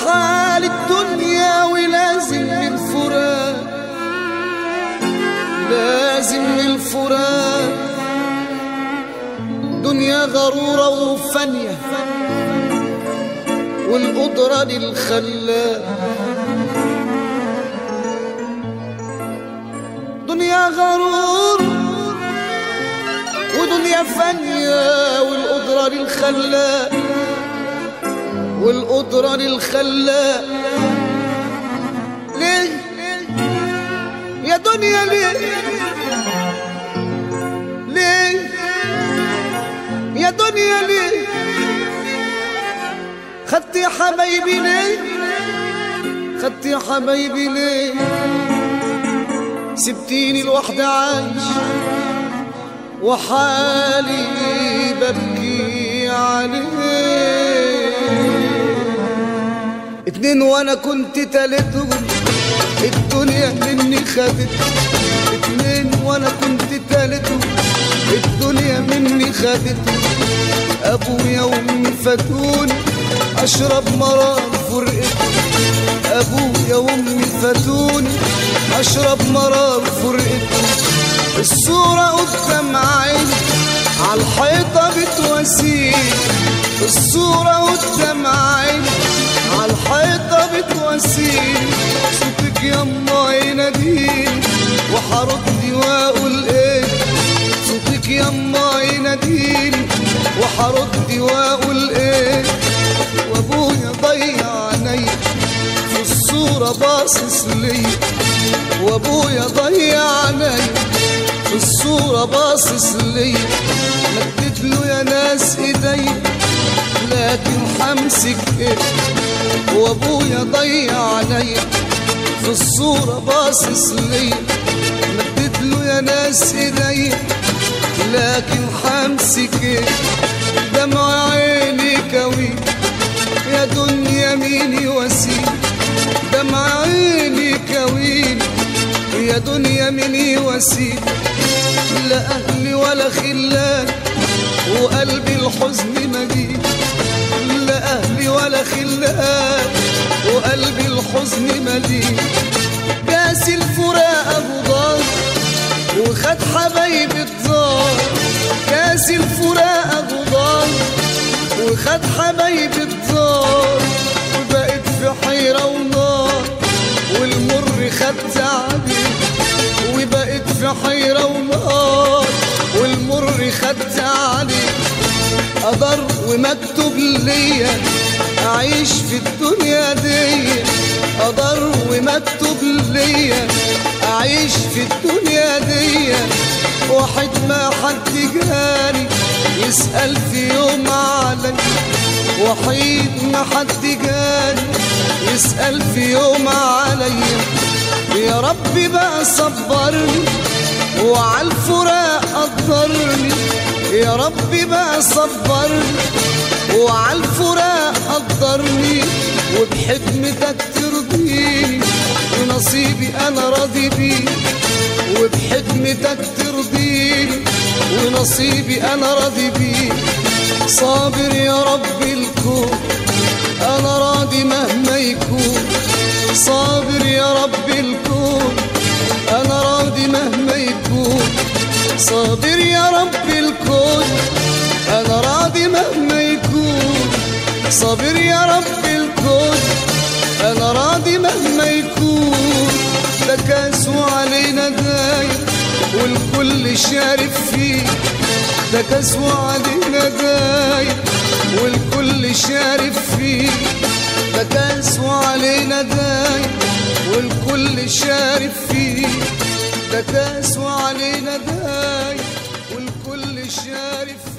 حال الدنيا ولازم الفراق لازم الفراق دنيا غرورة وفانية والقدرة للخلاق دنيا غرور ودنيا فانية والقدرة للخلاق والقدرة للخلاق ليه يا دنيا ليه ليه يا دنيا ليه خدت يا حبايبي ليه خدت يا حبايبي ليه سبتيني لوحدي عايش وحالي ببكي عليه اتنين وانا كنت تالتهم الدنيا مني خدت اتنين وانا كنت تالتهم الدنيا مني خدت ابويا وامي فاتوني اشرب مرار فرقتهم ابويا وامي فاتوني اشرب مرار فرقتهم الصورة قدام عيني عالحيطة بتواسيني الصورة قدام عيني عالحيطة بتواسيني صوتك يما يناديني وحرد واقول ايه صوتك يما يناديني وحرد واقول ايه وابويا ضيع عيني في الصورة باصص ليا وابويا ضيع عيني في الصورة باصص ليا مدت له يا ناس ايدي لكن حمسك ايه وابويا ضيع عليا في الصورة باصص ليا مدت له يا ناس ايدي لكن حمسك ايه دمع عيني كوي يا دنيا مين يواسيني دمع عيني كويني يا دنيا مين يواسيني لا أهلي ولا خلان وقلبي الحزن مليء لا أهلي ولا خلان وقلبي الحزن مليء قاسي الفراق أبو ضار وخد حبايبي الضار قاسي الفراق أبو ضار وخد حبايبي الضار وبقيت في حيرة ونار والمر خد تعبي وبقيت في حيرة ونار والمر خد علي قدر ومكتوب ليا أعيش في الدنيا دي قدر ومكتوب ليا أعيش في الدنيا دي واحد ما حد جاني يسأل في يوم علي وحيد ما حد جاني يسأل في يوم عليا يا ربي بقى صبرني وعلى الفراق قدرني يا ربي بقى صبرني وعلى الفراق قدرني وبحكمتك ترضيني ونصيبي انا راضي بيه وبحكمتك ترضيني ونصيبي انا راضي بيه صابر يا رب الكون انا راضي مهما يكون صابر يا رب الكون انا راضي مهما يكون صابر يا رب الكون انا راضي مهما يكون صابر يا رب الكون انا راضي مهما يكون ده كاسوا علينا داير والكل شارب فيه ده كاسوا علينا داير والكل شارب فيه ده كاسوا علينا داير والكل شارب فيه ده كاسوا علينا داير والكل شارب فيه